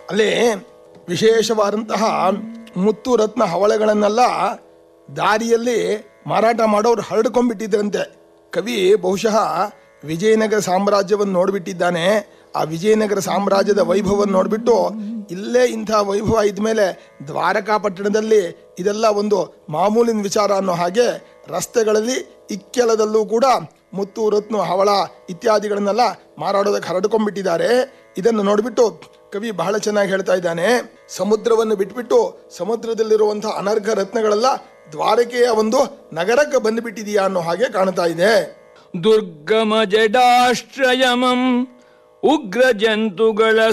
ಅಲ್ಲಿ ವಿಶೇಷವಾದಂತಹ ಮುತ್ತು ರತ್ನ ಹವಳೆಗಳನ್ನೆಲ್ಲ ದಾರಿಯಲ್ಲಿ ಮಾರಾಟ ಮಾಡೋರು ಹರಡ್ಕೊಂಡ್ಬಿಟ್ಟಿದ್ರಂತೆ ಕವಿ ಬಹುಶಃ ವಿಜಯನಗರ ಸಾಮ್ರಾಜ್ಯವನ್ನು ನೋಡ್ಬಿಟ್ಟಿದ್ದಾನೆ ಆ ವಿಜಯನಗರ ಸಾಮ್ರಾಜ್ಯದ ವೈಭವವನ್ನು ನೋಡ್ಬಿಟ್ಟು ಇಲ್ಲೇ ಇಂಥ ವೈಭವ ಇದ್ಮೇಲೆ ದ್ವಾರಕಾ ಪಟ್ಟಣದಲ್ಲಿ ಇದೆಲ್ಲ ಒಂದು ಮಾಮೂಲಿನ ವಿಚಾರ ಅನ್ನೋ ಹಾಗೆ ರಸ್ತೆಗಳಲ್ಲಿ ಇಕ್ಕೆಲದಲ್ಲೂ ಕೂಡ ಮುತ್ತು ರತ್ನ ಹವಳ ಇತ್ಯಾದಿಗಳನ್ನೆಲ್ಲ ಮಾರಾಡೋದಕ್ಕೆ ಹರಡ್ಕೊಂಡ್ಬಿಟ್ಟಿದ್ದಾರೆ ಇದನ್ನು ನೋಡಿಬಿಟ್ಟು ಕವಿ ಬಹಳ ಚೆನ್ನಾಗಿ ಹೇಳ್ತಾ ಇದ್ದಾನೆ ಸಮುದ್ರವನ್ನು ಬಿಟ್ಬಿಟ್ಟು ಸಮುದ್ರದಲ್ಲಿರುವಂತಹ ಅನರ್ಘ ರತ್ನಗಳೆಲ್ಲ ದ್ವಾರಕೆಯ ಒಂದು ನಗರಕ್ಕೆ ಬಂದುಬಿಟ್ಟಿದೆಯಾ ಅನ್ನೋ ಹಾಗೆ ಕಾಣ್ತಾ ಇದೆ ದುರ್ಗಮ ಜಡಾಶ್ರಯಮಂ ಉಗ್ರ ಜಂತುಗಳ